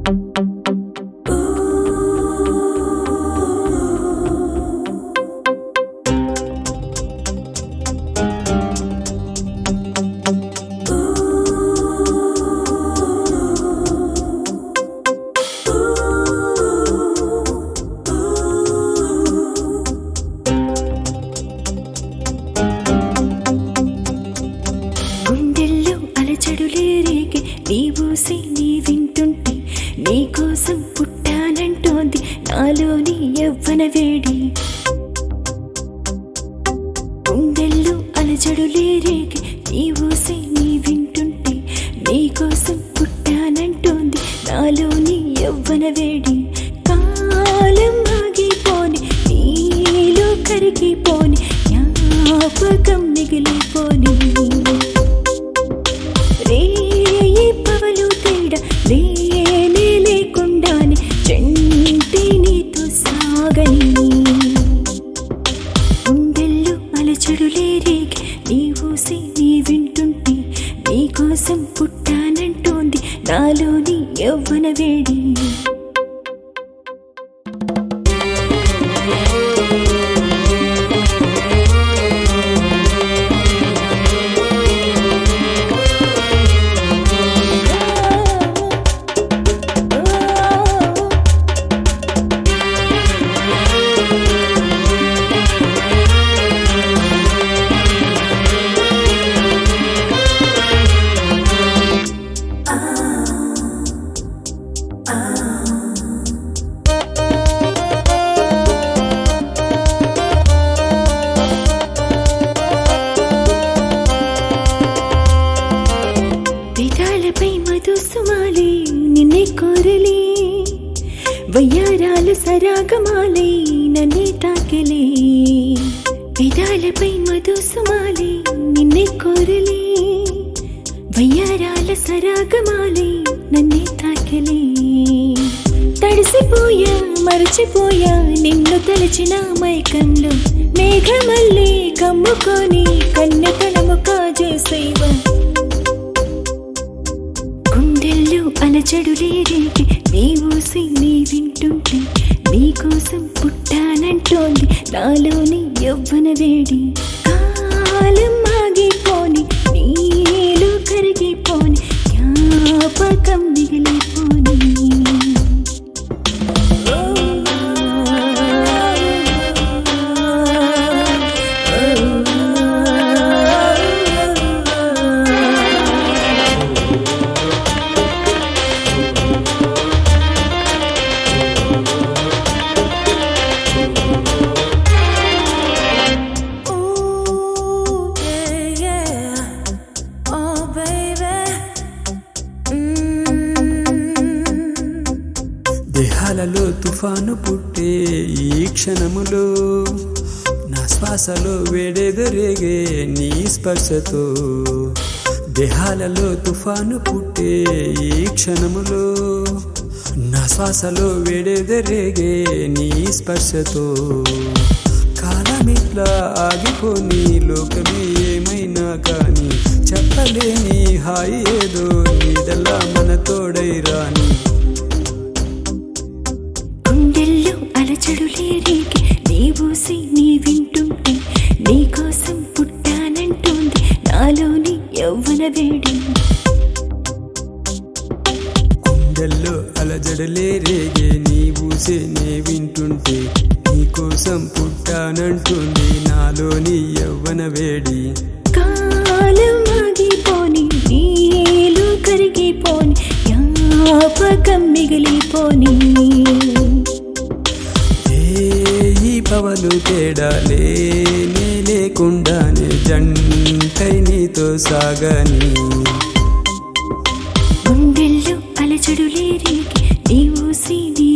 గుండెల్లో అలచడులే రేగి నీ ఊసి నీ వింటుంటే నీ కోసం పుట్టానంటోంది నాలోని యవ్వన వేడి గుండెల్లో అలచడులే రేగి నీ ఊసి నీ వింటుంటే నీ కోసం పుట్టానంటోంది నాలోని యవ్వన వేడి కాలం ఆగిపోని నీలో కరిగిపోని జ్ఞాపకం మిగిలిపోని రేయి పవలు తేడా లేనే లేకుండానే చెంటి నీతో సాగని గుండెల్లో అలచడులే రేగి నీ ఊసి నీ వింటుంటే నీ కోసం పుట్టానంటోంది నాలోని యవ్వన వేడి పెదాలపై మధుసుమాలి నిన్నే కోరలే వయ్యారాలు సరాగమాలై నన్నే తాకిలే పెదాలపై మధుసుమాలి నిన్నే కోరలే వయ్యారాల సరాగమాలై నన్నే తాకిలే తడిసిపోయా మరచిపోయా నిన్ను తలచిన మైకంలో మేఘమల్లి కమ్ముకొని కన్నె తలము కాజేసేవా గుండెల్లో అలచడులే రేగి నీ ఊసి నీ వింటుంటే నీ కోసం పుట్టానంటోంది నాలోని యవ్వన వేడి కాలం ఆగిపోని నీలో కరిగిపోని జ్ఞాపకం మిగిలిపోని Ooh, yeah, yeah. Oh, baby. దేహాలలో తుఫాను పుట్టే ఈ క్షణములో నా శ్వాసలో వేడెదరేగే నీ స్పర్శతో దేహాలలో తుఫాను పుట్టే ఈ క్షణములో నా శ్వాసలో వేడెదరేగే నీ స్పర్శతో కాలమిట్లా ఆగిపోని లోకమే ఏమైనా కానీ చెప్పలేని హాయి ఏదో నీడలా మన తోడై రాని గుండెల్లో అలచడులే రేగి నీ ఊసి నీ వింటుంటే నీ కోసం పుట్టానంటోంది నాలోని యవ్వన వేడి గుండెల్లో అలజడలే రేగే నీ ఊసే నే వింటుంటే నీకోసం పుట్టానంటుంది నాలోని యవ్వన వేడి కాలం ఆగిపోని నీలో కరిగిపోని జ్ఞాపకం మిగిలిపోని ఏ పవలు తేడా లేనే లేకుండానే జంటై నీతో సాగని గుండెల్లో అలచడులే రేగి నీ ఊసి నీ